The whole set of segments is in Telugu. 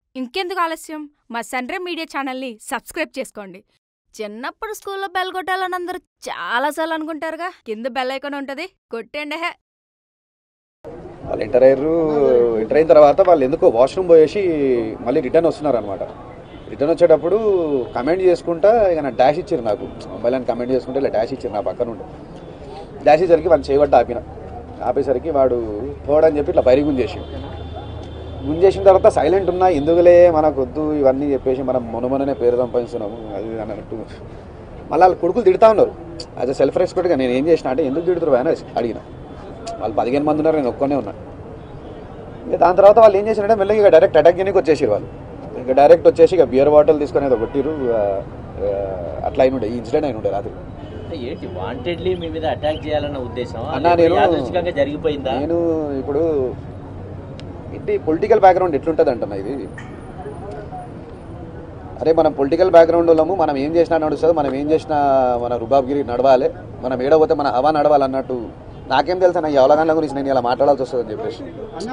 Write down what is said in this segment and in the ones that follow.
ఇంకెందుకు ఆలస్యం మా సన్రే మీడియా ఛానల్ని సబ్స్క్రైబ్ చేసుకోండి చిన్నప్పుడు స్కూల్లో బెల్ కొట్టాలని అందరూ చాలాసార్లు అనుకుంటారుగా కింద బెల్ ఐకాన్ ఉంటుంది కొట్టండి హే వాళ్ళు ఎంటర్ అయ్యారు ఎంటర్ అయిన తర్వాత వాళ్ళు ఎందుకో వాష్రూమ్ పోయేసి మళ్ళీ రిటర్న్ వస్తున్నారు అనమాట రిటర్న్ వచ్చేటప్పుడు కమెంట్ చేసుకుంటా ఇక నా డాష్ ఇచ్చారు నాకు మొబైల్ అని కమెంట్ చేసుకుంటే ఇలా డాష్ ఇచ్చారు నా పక్కన ఉండే డాష్ ఇచ్చేసరికి వాడిని చేయబట్టి ఆపిన ఆపేసరికి వాడు పోవడని చెప్పి ఇట్లా బయట గుంజేసి గుంజేసిన తర్వాత సైలెంట్ ఉన్నా ఎందుకులే మనకు వద్దు ఇవన్నీ చెప్పేసి మనం మొనమొననే పేరు సంపాదిస్తున్నాము అది ఇది అని అన్నట్టు మళ్ళీ వాళ్ళ కొడుకులు తిడతా ఉన్నారు యాజ్ అ సెల్ఫ్ రెస్పెక్ట్గా నేను ఏం చేసిన అంటే ఎందుకు తిడుతున్నారు అని అడిగిన వాళ్ళు పదిహేను మంది ఉన్నారు నేను ఒక్కనే ఉన్నా ఇంకా దాని తర్వాత వాళ్ళు ఏం చేశారంటే మెల్లగా ఇక డైరెక్ట్ అటాక్ చేయడానికి వచ్చేసారు వాళ్ళు ఇంకా డైరెక్ట్ వచ్చేసి ఇక బియర్ బాటిల్ తీసుకొని ఏదో కొట్టిరు ఆ, ఆ, అట్లా అయిన ఉండే ఈ ఇన్సిడెంట్ అయిన ఉండే రాత్రి అంటే ఏంటి వాంటెడ్లీ మీ మీద అటాక్ చేయాలన్న ఉద్దేశం అన్నా, నేను- యాదృచ్ఛికంగా జరిగిపోయిందా నేను ఇప్పుడు ఇంటి పొలిటికల్ బ్యాక్గ్రౌండ్ ఎట్లుంటుంది అంటున్నా ఇది అరే మనం పొలిటికల్ బ్యాక్గ్రౌండ్ వాళ్ళము మనం ఏం చేసినా నడుస్తుంది మనం ఏం చేసినా మన రుబాబ్గిరి నడవాలి మనం ఏడపోతే మన హవా నడవాలి అన్నట్టు నాకేం తెలుసా నా ఈ అవలగాన్ల గురించి నేను ఇలా మాట్లాడాల్సి వస్తుందని చెప్పేసి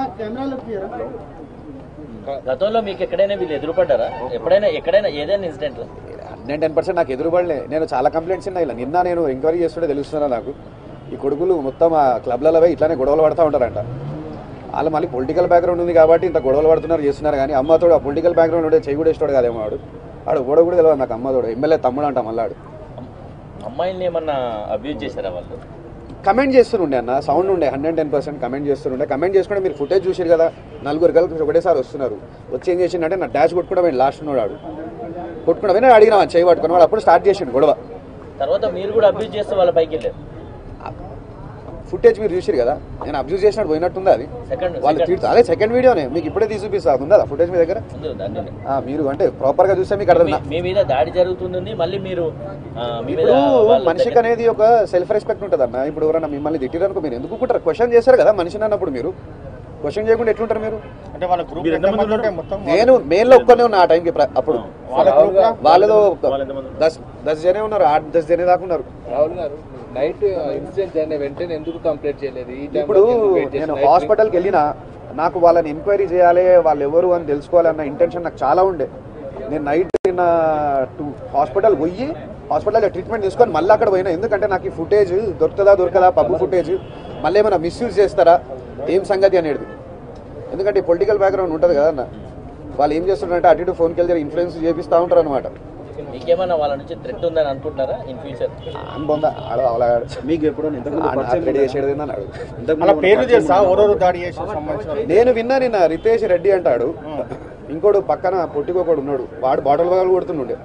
గతంలో మీకు ఎక్కడైనా వీళ్ళు ఎదురుపడ్డారా ఎప్పుడైనా ఎక్కడైనా ఏదైనా ఇన్సిడెంట్ హండ్రెడ్ టెన్ పర్సెంట్ నాకు ఎదురుపడలే నేను చాలా కంప్లైంట్స్ ఉన్నాయి ఇలా నిన్న నేను ఎంక్వైరీ చేస్తుంటే తెలుస్తున్నా నాకు ఈ కొడుకులు మొత్తం ఆ క్లబ్లలో పోయి ఇట్లానే గొడవలు పడుతూ ఉంటారంట వాళ్ళు మళ్ళీ పొలిటికల్ బ్యాక్గ్రౌండ్ ఉంది కాబట్టి ఇంత గొడవలు పడుతున్నారు చేస్తున్నారు కానీ అమ్మతోడు ఆ పొలిటికల్ బ్యాక్గ్రౌండ్ ఉంటే చేయి కూడా ఇష్టడు కాదేమో వాడు వాడు కూడా కూడా తెలియదు నాకు అమ్మతోడు ఎమ్మెల్యే తమ్ముడు అంట మళ్ళాడు అమ్మాయిల్ని ఏమన్నా అబ్యూజ్ చేశారా వాళ్ళు కమెంట్ చేస్తుండే అన్న సౌండ్ ఉండే హండ్రెడ్ టెన్ పర్సెంట్ కమెంట్ చేస్తుండే కమెంట్ చేసుకుంటే మీరు ఫుటేజ్ చూసారు కదా నలుగురు కలిపి ఒకటేసారి వస్తున్నారు వచ్చి ఏం చేసిండంటే నా డాష్ కొట్టుకుంటా పోయిండు లాస్ట్ ఉన్నాడు వాడు కొట్టుకుంటా పోయినా అడిగినా వాడు చేయి పట్టుకుని వాడు అప్పుడు స్టార్ట్ చేసిండు గొడవ తర్వాత మీరు కూడా అబ్యూజ్ చేస్తే వాళ్ళ పైకి వెళ్ళారు ఫుటేజ్ మీరు చూసారు కదా నేను అబ్జర్వ్ చేసినట్టు పోయినట్టుందా అది సెకండ్ వాళ్ళు తీర్చు అదే సెకండ్ వీడియోనే మీకు ఇప్పుడే తీసి చూపిస్తా ఉందా ఫుటేజ్ మీ దగ్గర ఆ, మీరు అంటే ప్రాపర్ గా చూస్తే మీకు అర్థం మీ- మీ మీద దాడి జరుగుతుంది మళ్ళీ మీరు ఆ, మీ మీద ఇప్పుడు వాళ్ళ మనిషికి దగ్గర- అనేది ఒక సెల్ఫ్ రెస్పెక్ట్ ఉంటుంది అన్న ఇప్పుడు ఎవరైనా మిమ్మల్ని తిట్టిరనుకో మీరు ఎందుకు కుట్టారు క్వశ్చన్ చేశారు కదా మనిషిని అన్నప్పుడు మీరు క్వశ్చన్ చేయకుండా ఎట్లుంటారు మీరు అంటే వాళ్ళ గ్రూప్ ఎంతమంది ఉంటే మొత్తం నేను మెయిన్ లో ఒక్కనే ఉన్నా ఆ టైంకి ప్ర- అప్పుడు వాళ్ళ గ్రూప్ వాళ్ళలో ఒక వాళ్ళు ఎంతమంది దస్ దస్ జనే ఉన్నారు ఆరు దస్ జనే దాకా ఉన్నారు రాహుల్ గారు నైట్ ఇన్సిడెంట్ జరిగిన వెంటనే ఎందుకు కంప్లైంట్ చేయలేదు ఈ time ఇప్పుడు వరకు ఎందుకు wait నేను చేశారు? హాస్పిటల్కి వెళ్ళినా నాకు వాళ్ళని ఎంక్వైరీ చేయాలి వాళ్ళు ఎవరు అని తెలుసుకోవాలన్న ఇంటెన్షన్ నాకు చాలా ఉండే నేను నైట్ నిన్న టూ హాస్పిటల్ పోయి హాస్పిటల్లో ట్రీట్మెంట్ తీసుకొని మళ్ళీ అక్కడ పోయినా ఎందుకంటే నాకు ఈ ఫుటేజ్ దొరుకుతుందా దొరకదా పబ్బు ఫుటేజ్ మళ్ళీ ఏమైనా మిస్యూజ్ చేస్తారా ఏం సంగతి అనేది ఎందుకంటే పొలిటికల్ బ్యాక్గ్రౌండ్ ఉంటుంది కదా అన్న వాళ్ళు ఏం చేస్తున్నారంటే అటు ఇటు ఫోన్కి వెళ్తే ఇన్ఫ్లుయెన్స్ చేపిస్తూ ఉంటారు అనమాట మీకేమన్నా వాళ్ళ నుంచి థ్రెట్ ఉందని అనుకుంటున్నారా ఇన్ ఫ్యూచర్ అనుబంధ ఆడ అవలాగాడు మీకు ఎప్పుడైనా ఇంతకుముందు రెడీ చేసేది అన్నాడు వాళ్ళ పేర్లు తెలుసా ఓరోరు దాడి చేసిన సంబంధించిన నేను విన్నా నిన్న రితేష్ రెడ్డి అంటాడు ఇంకోడు పక్కన పొట్టికొకడు ఉన్నాడు వాడు బాటిల్ బాగా కొడుతుండే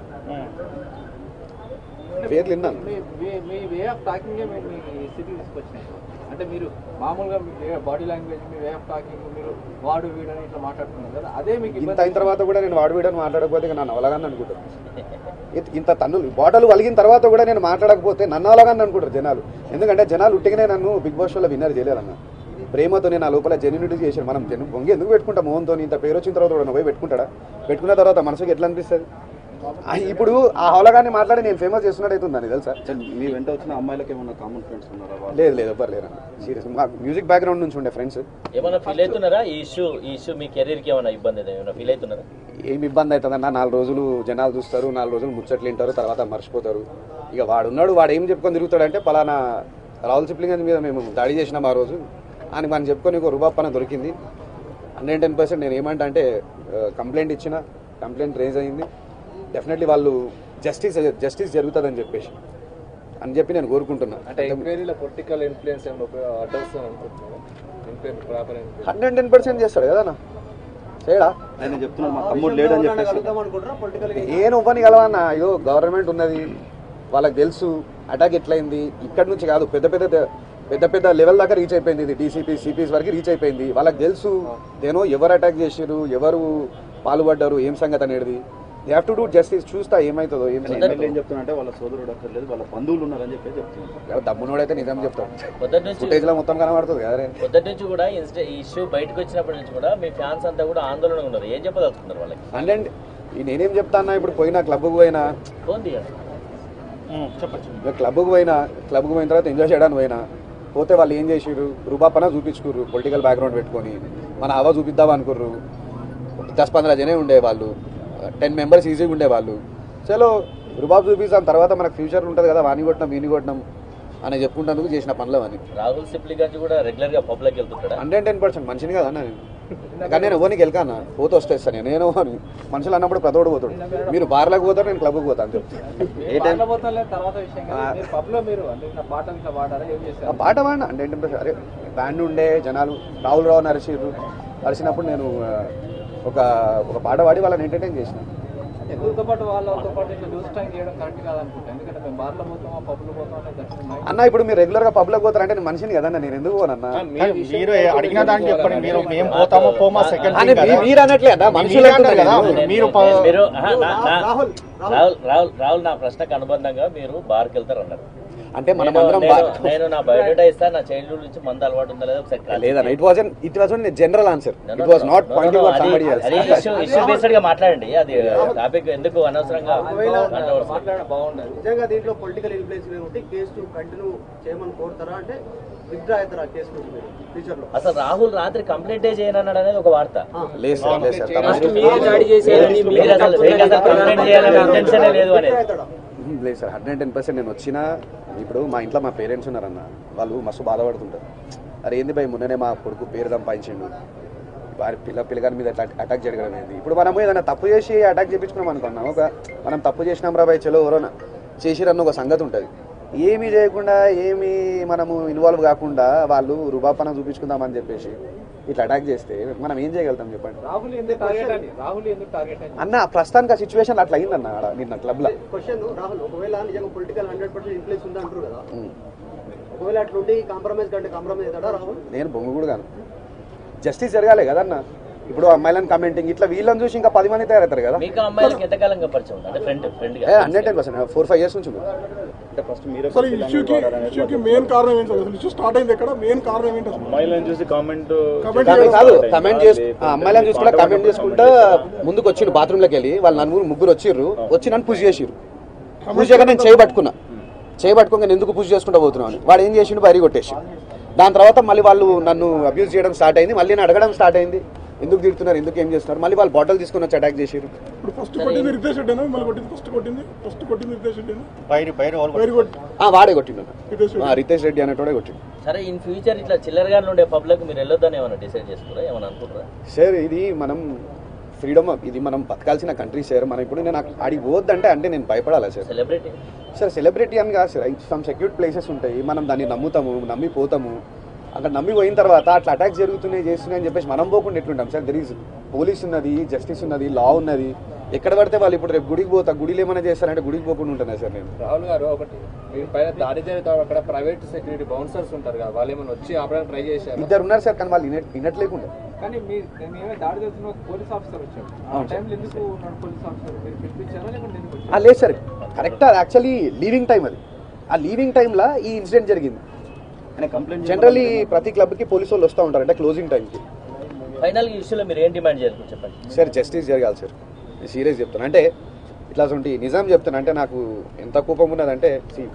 పేర్లు విన్నాను మీ మీ- మీ వే ఆఫ్ టాకింగ్ మేము మీ స్థితికి తీసుకొచ్చినాయి అంటే మీరు మామూలుగా మీ బాడీ లాంగ్వేజ్ మీ వే ఆఫ్ టాకింగ్ మీరు వాడు వీడని ఇట్లా మాట్లాడుతున్నారు కదా అదే మీకు ఇంత ఇబ్బంది అయిన తర్వాత కూడా నేను వాడు వీడని మాట్లాడకపోతే ఇక నన్ను అవలగాన్ని అనుకుంటారు ఇంత- ఇంత తన్నులు బాటలు వలిగిన తర్వాత కూడా నేను మాట్లాడకపోతే నన్ను అవలగాన్ని అనుకుంటారు జనాలు ఎందుకంటే జనాలు ఉట్టిగానే నన్ను బిగ్ బాస్ షోలో విన్నర్ చేయలేరన్న ప్రేమతో నేను ఆ లోపల జెన్యునిటీ చేశాను మనం జెన్యు పొంగి ఎందుకు పెట్టుకుంటాం మోహన్తో ఇంత పేరు వచ్చిన తర్వాత కూడా పోయి పెట్టుకుంటాడా పెట్టుకున్న తర్వాత మనసుకి ఎట్లా అనిపిస్తుంది ఆ, ఇప్పుడు ఆ హౌలగాన్ని మాట్లాడి నేను ఫేమస్ చేస్తున్నట్టు అవుతుందని తెలుసా మీ వెంట వచ్చిన అమ్మాయిలకి ఏమన్నా కామన్ ఫ్రెండ్స్ ఉన్నారా వాళ్ళు లేదు లేదు ఎవ్వరు లేరన్న సీరియస్ మా మ్యూజిక్ బ్యాక్గ్రౌండ్ నుంచి ఉండే ఫ్రెండ్స్ ఏమైనా ఫీల్ అవుతున్నారా ఈ ఇష్యూ ఈ ఇష్యూ మీ కెరీర్కి ఏమైనా ఇబ్బంది అయితే ఏమైనా ఫీల్ అవుతున్నారా ఏమి ఇబ్బంది అవుతుందన్న నాలుగు రోజులు జనాలు చూస్తారు నాలుగు రోజులు ముచ్చట్లు వింటారు తర్వాత మర్చిపోతారు ఇక వాడు ఉన్నాడు వాడు ఏం చెప్పుకొని తిరుగుతాడంటే పలానా రాహుల్ సిప్లింగ్ మీద మేము దాడి చేసినాం ఆ రోజు అని మనం చెప్పుకొని ఒక రుబాపన దొరికింది హండ్రెడ్ టెన్ పర్సెంట్ నేను ఏమంటా అంటే కంప్లైంట్ ఇచ్చిన కంప్లైంట్ రేజ్ అయింది డెఫినెట్లీ వాళ్ళు జస్టిస్ జస్టిస్ జరుగుతుందని చెప్పేసి అని చెప్పి నేను కోరుకుంటున్నా అంటే ఎంక్వైరీలో పొలిటికల్ ఇన్ఫ్లుయెన్స్ ఏమైనా అడ్డొస్తుంది అనుకుంటున్నాను enquiry proper enquiry hundred ten percent చేస్తాడు కదా నా చేయడా ఆయన చెప్తున్నారు మా తమ్ముడు లేడని చెప్పేసి నేను ఇవ్వని కలవన్న అయ్యో గవర్నమెంట్ ఉన్నది వాళ్ళకి తెలుసు అటాక్ ఎట్లయింది ఇక్కడ నుంచి కాదు పెద్ద పెద్ద పెద్ద పెద్ద లెవెల్ దాకా రీచ్ అయిపోయింది ఇది డీసీపీ సిపిస్ వరకు రీచ్ అయిపోయింది వాళ్ళకి తెలుసు నేను ఎవరు అటాక్ చేసారు ఎవరు పాల్పడ్డారు ఏం సంగతి అనేది they have to do justice చూస్తా ఏమవుతుందో ఏం ఎమ్మెల్యే ఏం చెప్తున్నా వాళ్ళ సోదరుడు అక్కర్లేదు వాళ్ళ బంధువులు ఉన్నారని చెప్పి చెప్తున్నారు దమ్మునోడైతే నిజం చెప్తాడు పొద్దుటి నుంచి ఫుటేజ్ లో మొత్తం కనబడుతుంది కదా రే. పొద్దుటి నుంచి కూడా ఇన్స్టా ఈ ఇష్యూ బయటకు వచ్చినప్పటి నుంచి కూడా మీ ఫ్యాన్స్ అంతా కూడా ఆందోళన ఉన్నారు ఏం చెప్పదలుచుకున్నారు వాళ్ళకి అంటే ఈ నేనేం చెప్తాన్నా ఇప్పుడు పోయినా క్లబ్కి పోయినా ఫోన్ తీయండి చెప్పచ్చు ఇక క్లబ్కి పోయినా క్లబ్కి పోయిన తర్వాత ఎంజాయ్ చేయడానికి పోయినా పోతే వాళ్ళు ఏం చేసిర్రు రూపాపన చూపించుకుర్రు పొలిటికల్ బ్యాక్గ్రౌండ్ పెట్టుకొని మన హవా చూపిద్దాం అనుకుర్రు దస్ పంద్రా జనే ఉండేవాళ్ళు టెన్ మెంబర్స్ ఈజీగా ఉండేవాళ్ళు చలో రుబాబ్ చూపిస్తాం తర్వాత మనకు ఫ్యూచర్ ఉంటుంది కదా వాని కొట్టినాం వీని కొట్టినాం అని చెప్పుకుంటేందుకు చేసిన పనులు అని రాహుల్ సిప్లి గారి కూడా రెగ్యులర్ గా పబ్లిక్ వెళ్తుంటాడా హండ్రెడ్ టెన్ పర్సెంట్ మనిషిని కదా అన్న నేను కానీ నేను ఎవరికి వెళ్ళకాన పోతే వస్తేస్తాను నేను నేను అని మనుషులు అన్నప్పుడు ప్రతోడు పోతాడు మీరు బార్లకు పోతారు నేను క్లబ్కి పోతాను అంతే ఏ టైం పాటలు తర్వాత విషయం కదా మీరు పబ్ లో మీరు అంటే ఇట్లా పాటలు ఇట్లా పాడారా ఏం ఆ చేశారు పాట పాడిన అంటే ఏంటంటే అరే బ్యాండ్ ఉండే జనాలు రాహుల్ రావు అరిచిర్రు అరిచినప్పుడు నేను ఆ, ఒక ఒక పాట పాడి వాళ్ళని ఎంటర్టైన్ చేసిన ఎందుకుతో పాటు వాళ్ళతో పాటు ఇట్లా న్యూస్ టైం చేయడం కరెక్ట్ కాదనుకుంటా ఎందుకంటే మేము బార్లో పోతాం పబ్లో పోతాం అనేది దట్ మైండ్ అన్న ఇప్పుడు మీరు రెగ్యులర్గా పబ్లిక్ పోతారంటే నేను మనిషిని కదన్న నేను ఎందుకు పోనన్నా కానీ మీరు అడిగిన దానికి చెప్పండి మీరు మేము పోతామో పోమా సెకండ్ అని మీ- మీరు అనట్లే అన్న మనుషులు మీరే అంటున్నారు అంటారు కదా కదా. మీరు ప- మీరు ఆహా, నా- నా- రాహుల్ రాహుల్ రాహుల్ నా ప్రశ్నకు అనుబంధంగా మీరు బార్కి వెళ్తారు అన్నారు అంటే మనం నేను- అందరం నేను- బా- నేను నా బయోడేటా ఇస్తా నా చైల్డ్హుడ్ నుంచి మందు అలవాటు ఉందా లేదా ఒకసారి clarify లేదన్న it was it was general answer No, no, it was no, not no, point no, for అది- సంబడి అది ఇష్యూ ఇష్యూ బేస్డ్ గా మాట్లాడండి అది టాపిక్ ఎందుకు అనవసరంగా controversy? మాట్లాడడం బాగుండదు నిజంగా దీంట్లో పొలిటికల్ ఇన్ఫ్లుయెన్స్ ఉంటే కేసు కంటిన్యూ చేయమని కోరుతారా అంటే విత్డ్రా అవుతారా కేసు నుంచి మీరు ఫ్యూచర్ లో అసలు రాహుల్ రాత్రి కంప్లైంట్ చేయనన్నాడు అనేది ఒక వార్త లేదు సార్ లేదు సార్ తమాషా. మీరు అసలు మీకు అసలు కంప్లైంట్ చేయాలనే ఇంటెన్షన్ లేదు అనేది అవుతాడా ఉమ్, లేదు సార్ హండ్రెడ్ టెన్ పర్సెంట్ నేను వచ్చినా ఇప్పుడు మా ఇంట్లో మా పేరెంట్స్ ఉన్నారన్న వాళ్ళు మస్తు బాధపడుతుంటారు అరే ఏంది భయ్ మొన్ననే మా కొడుకు పేరు సంపాదించిండు వారి పిల్ల పిల్లగాని మీద అట్లా అటాక్ జరగడం ఏంది ఇప్పుడు మనము ఏదైనా తప్పు చేసి అటాక్ చేయించుకున్నాం అనుకున్నాం ఒక మనం తప్పు చేసినాం రా భయ్ చలో ఎవరోనా చేసిరన్న ఒక సంగతి ఉంటుంది ఏమీ చేయకుండా ఏమీ మనము ఇన్వాల్వ్ కాకుండా వాళ్ళు రుబాపనం చూపించుకుందామని చెప్పేసి ఇట్లా అటాక్ చేస్తే మనం ఏం చేయగలుగుతాం చెప్పండి రాహుల్ ఎందుకు టార్గెట్ అని రాహుల్ ఎందుకు టార్గెట్ అని అన్న ప్రస్తుతానికి ఆ సిచ్యువేషన్ అట్లా అయిందన్న ఆడ నిన్న క్లబ్లో క్వశ్చన్ రాహుల్ ఒకవేళ నిజంగా పొలిటికల్ హండ్రెడ్ పర్సెంట్ ఇన్ఫ్లుయెన్స్ ఉంది అంటారు కదా ఒకవేళ అట్లుండి కాంప్రమైజ్ కంటే కాంప్రమైజ్ అవుతాడా రాహుల్ నేను బొంగు కూడా కాను జస్టిస్ జరగాలి కదన్న ఇప్పుడు అమ్మాయిలను కమెంటింగ్ ఇట్లా వీళ్ళని చూసి ఇంకా పది మంది తయారవుతారు కదా మీకు ఆ అమ్మాయిలకి ఎంతకాలంగా పరిచయం ఉంది అంటే ఫ్రెండ్ ఫ్రెండ్ గా hundred ten percent four five years నుంచి ఉంది. అంటే ఫస్ట్ మీరే అసలు ఈ ఇష్యూకి ఇష్యూకి మెయిన్ కారణం ఏంటి అసలు ఇష్యూ స్టార్ట్ అయింది ఎక్కడ మెయిన్ కారణం ఏంటి అసలు అమ్మాయిలను చూసి కామెంట్ Comment కాదు, కాదు కమెంట్ చేసు ఆ అమ్మాయిలను చూసుకుంటా కమెంట్ చేసుకుంటా ముందుకు వచ్చిండు బాత్రూంలోకి వెళ్ళి వాళ్ళు నలుగురు ముగ్గురు వచ్చిర్రు వచ్చి నన్ను పుష్ చేసిర్రు పుష్ చేయగా నేను చేయబట్టుకున్నా చేయబట్టుకుని నేను ఎందుకు పుష్ చేసుకుంటా పోతున్నాను అని. వాడు ఏం చేసిండు బయట కొట్టేసి దాని తర్వాత మళ్ళీ వాళ్ళు నన్ను అబ్యూజ్ చేయడం స్టార్ట్ అయింది మళ్ళీ నేను అడగడం స్టార్ట్ అయింది ఎందుకు తిడుతున్నారు ఎందుకు ఏం చేస్తున్నారు మళ్ళీ వాళ్ళు బాటిల్ తీసుకొని వచ్చి అటాక్ చేసారు ఇప్పుడు ఫస్ట్ కొట్టింది రితేష్ రెడ్డినా మళ్ళీ కొట్టింది ఫస్ట్ కొట్టింది ఫస్ట్ కొట్టింది రితేష్ రెడ్డినా బయట బయట వాళ్ళు వేరు కొట్టి ఆ వాడే కొట్టిండు రితేష్ ఆ, రితేష్ రెడ్డి అనేటోడే కొట్టిండు సరే ఇన్ ఫ్యూచర్ ఇట్లా చిల్లరగా ఉండే పబ్లిక్ మీరు వెళ్ళొద్దని ఏమైనా డిసైడ్ చేసుకురా ఏమైనా అనుకుంటారా సార్ ఇది మనం ఫ్రీడమ్ ఇది మనం బతకాల్సిన కంట్రీ సార్ మనం ఇప్పుడు నేను అక్కడ- ఆడికి పోవద్దంటే అంటే నేను భయపడాలా సార్ సెలబ్రిటీ సార్ సెలబ్రిటీ అని కాదు సార్ సమ్ సెక్యూర్డ్ ప్లేసెస్ ఉంటాయి మనం దాన్ని నమ్ముతాము నమ్మి పోతాము అక్కడ నమ్మి పోయిన తర్వాత అట్లా అటాక్ జరుగుతున్నాయి చేస్తున్నాయి అని చెప్పేసి మనం పోకుండా ఎట్లుంటాం సార్ దర్ ఈజ్ పోలీస్ ఉన్నది జస్టిస్ ఉన్నది లా ఉన్నది ఎక్కడ పడితే వాళ్ళు ఇప్పుడు రేపు గుడికి పోతా గుడిలో ఏమైనా చేస్తారంటే గుడికి పోకుండా ఉంటున్నా సార్ నేను రాహుల్ గారు ఒకటి మీరు పైన దాడి జరుగుతాం అక్కడ ప్రైవేట్ సెక్యూరిటీ బౌన్సర్స్ ఉంటారు కదా వాళ్ళు ఏమైనా వచ్చి ఆపడానికి ట్రై చేశారు ఇద్దరు ఉన్నారు సార్ కానీ వాళ్ళు వినట్ వినట్లేకుండా కానీ మీ మేమే దాడి చేస్తున్న ఒక పోలీస్ ఆఫీసర్ వచ్చాడు ఆ అవును సార్. టైంలో ఎందుకు ఉన్నాడు పోలీస్ ఆఫీసర్ మీరు పిలిపించారా లేకుంటే ఎందుకు వచ్చారు? ఆ, లేదు సార్ కరెక్ట్ అది యాక్చువల్లీ లీవింగ్ టైం అది ఆ లీవింగ్ టైంలో ఈ ఇన్సిడెంట్ జరిగింది కంప్లైంట్ జనరల్లీ ప్రతి క్లబ్కి పోలీసు వాళ్ళు వస్తూ ఉంటారు అంటే క్లోజింగ్ టైంకి ఫైనల్ ఈ ఇష్యూలో మీరు ఏం డిమాండ్ చేయాలి చెప్పండి సార్ జస్టిస్ జరగాలి సార్ నేను సీరియస్ చెప్తాను అంటే ఇట్లా సొంటి నిజం చెప్తాను అంటే నాకు ఎంత కోపం ఉన్నదంటే see,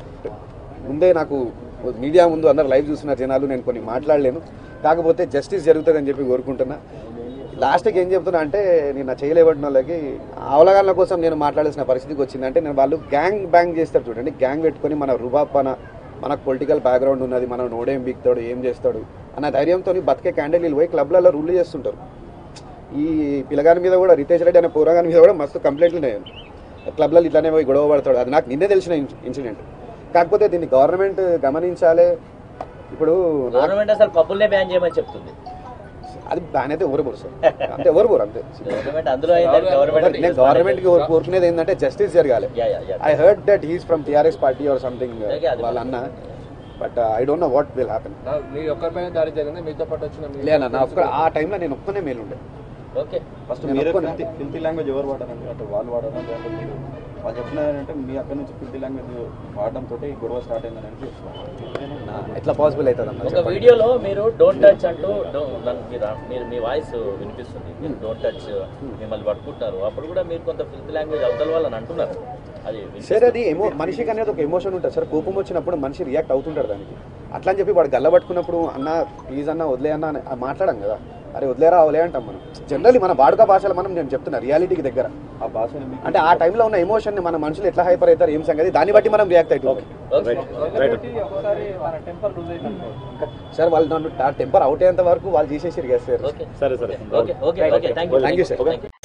ముందే నాకు మీడియా ముందు అందరు లైవ్ చూస్తున్న జనాలు నేను కొన్ని మాట్లాడలేను కాకపోతే జస్టిస్ జరుగుతుందని చెప్పి కోరుకుంటున్నా లాస్ట్కి ఏం చెప్తున్నా అంటే నేను చేయలేబడిన వాళ్ళకి అవగాహన కోసం నేను మాట్లాడాల్సిన పరిస్థితికి వచ్చిందంటే నేను వాళ్ళు గ్యాంగ్ బ్యాంగ్ చేస్తారు చూడండి గ్యాంగ్ పెట్టుకొని మన రుబాపన మనకు పొలిటికల్ బ్యాక్గ్రౌండ్ ఉన్నది మనం నోడేం బిక్తాడు ఏం చేస్తాడు అన్న ధైర్యంతో బతికే క్యాండిడేట్లు పోయి క్లబ్లలో రూల్ చేస్తుంటారు ఈ పిల్లగాని మీద కూడా రితేష్ రెడ్డి అనే పూరగాని మీద కూడా మస్తు కంప్లైంట్లు ఉన్నాయి క్లబ్లలో ఇట్లానే పోయి గొడవ పడతాడు అది నాకు నిన్నే తెలిసిన ఇన్సిడెంట్ కాకపోతే దీన్ని గవర్నమెంట్ గమనించాలి ఇప్పుడు నాకు- గవర్నమెంట్ అసలు పబ్బుల్నే బ్యాన్ చేయమని చెప్తుంది అది బ్యాన్ అయితే ఎవరు పోరు సార్ అంటే ఎవరు పోరు అంతే గవర్నమెంట్ అందులో అయితే గవర్నమెంట్ నేను గవర్నమెంట్ కి కోరుకునేది ఏంటంటే జస్టిస్ జరగాలి yeah yeah yeah I heard that he's from TRS party or something Okay, అది వాళ్ళ అన్న but I don't know what will happen నా- మీ ఒక్కరిపైన దాడి జరిగింది మీతో పాటు వచ్చిన మీ- లేనా నా ఒక్క ఆ టైంలో నేను ఒక్కనే మేలుండే ఓకే ఫస్ట్ నేను మీరే ఒప్పుకోను. ఫిల్తీ ఫిల్తీ లాంగ్వేజ్ ఎవరు వాడారండి అంటే వాళ్ళు వాడారా లేదంటే మీరు వాళ్ళు చెప్పినారంటే మీ అక్కడ నుంచి ఫిల్తీ లాంగ్వేజ్ వాడడంతో గొడవ స్టార్ట్ అయిందని అని చెప్తున్నారు ఎట్లా పాసిబుల్ అవుతుంది అన్న ఒక చెప్పండి. వీడియోలో మీరు డోంట్ టచ్ అంటూ don't- నన్ను మీరు మీరు మీ వాయిస్ వినిపిస్తుంది మీరు డోంట్ టచ్ మిమ్మల్ని పట్టుకుంటున్నారు అప్పుడు కూడా మీరు కొంత ఫిల్త్ లాంగ్వేజ్ అవతల వాళ్ళని అంటున్నారు అది సార్ అది ఎమో మనిషికి అనేది ఒక ఎమోషన్ ఉంటుంది సార్ కోపం వచ్చినప్పుడు మనిషి రియాక్ట్ అవుతుంటాడు దానికి అట్లా అని చెప్పి వాడు గల్ల పట్టుకున్నప్పుడు అన్న ప్లీజ్ అన్న వదిలే అన్న అని మాట్లాడాం కదా అరే వదిలేరా అవలే అంటాం మనం జనరల్లీ మన వాడుక భాషలో మనం నేను చెప్తున్నా రియాలిటీకి దగ్గర ఆ భాషని మీకు అంటే ఆ టైంలో ఉన్న ఎమోషన్ని మన మనుషులు ఎట్లా హైపర్ అవుతారు ఏం సంగతి దాన్ని బట్టి మనం రియాక్ట్ అవుతాం ఒకటి ఒకసారి మన టెంపర్ లూజ్ అయితే సార్ వాళ్ళు నన్ను టెంపర్ అవుట్ అయ్యేంత వరకు వాళ్ళు చేసేసి సార్ ఓకే సరే సరే okay okay okay thank you thank you sir thank you